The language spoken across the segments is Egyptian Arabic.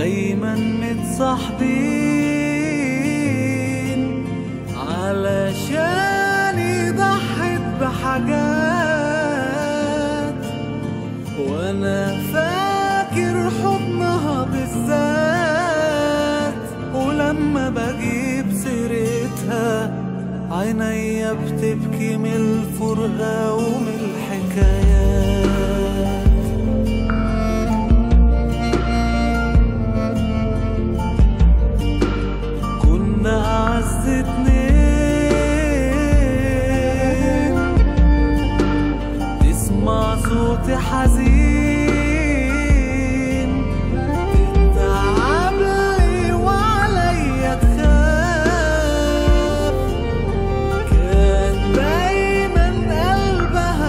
دايما متصاحبين علشان ضحت بحاجات وانا فاكر حضنها بالذات ولما بجيب سيرتها عينيا بتبكي من الفرقة ومن الحكايات كنا أعز اتنين تسمع صوتي حزين تتعب لي وعليا تخاف كان دايما قلبها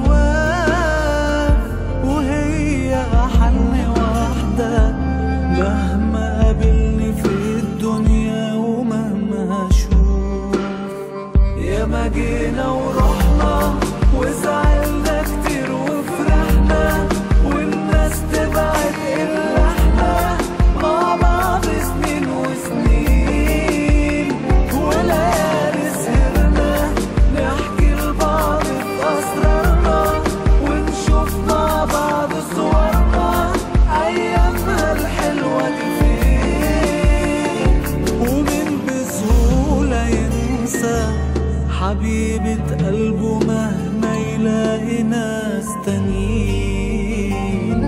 خواف وهي أحن واحدة مهما قابلني في الدنيا ومهما أشوف ياما جينا ورحنا وزعلنا كتير وفرحنا والناس تبعد إلا احنا مع بعض سنين وسنين وليالي سهرنا نحكي لبعض في أسرارنا ونشوف مع بعض صورنا أيامها الحلوة دي فين ومن بسهولة ينسى حبيبة قلبه مهما يلاقي ناس تانيين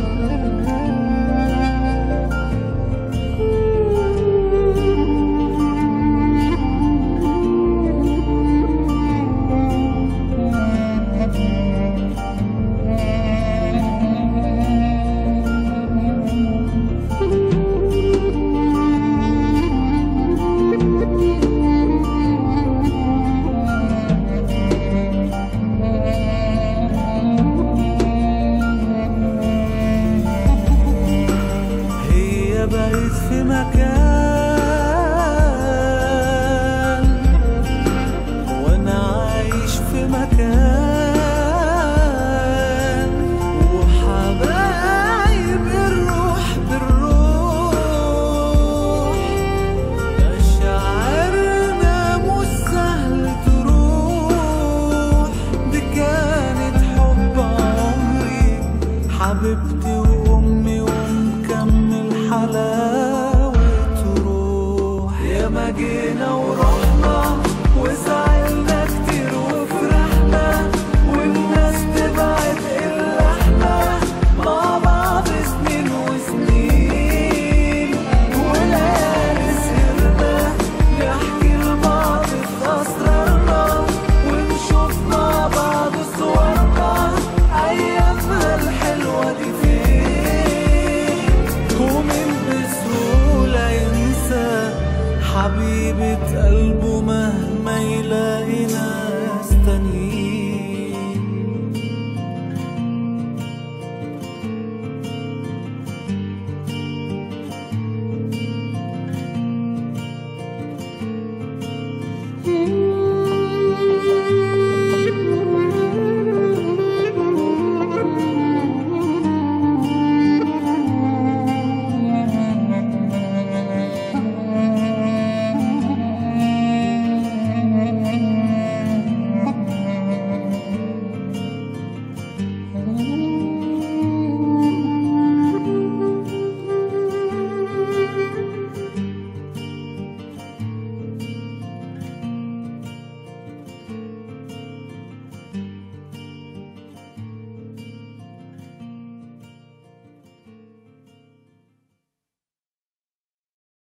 هي بقت في مكان وانا عايش في مكان وحبايب الروح بالروح مشاعرنا مش سهل تروح دي كانت حب عمري حبيبتي وامي ومكمل حلاوة روح ياما جينا ورحنا وزعلنا كتير وفرحنا والناس تبعد الا احنا مع بعض سنين وسنين وليالي سهرنا نحكي لبعض في اسرارنا ونشوف مع بعض صورنا ايامها الحلوه دي فين ومن بسهوله ينسى حبيبة قلبه مهما يلاقي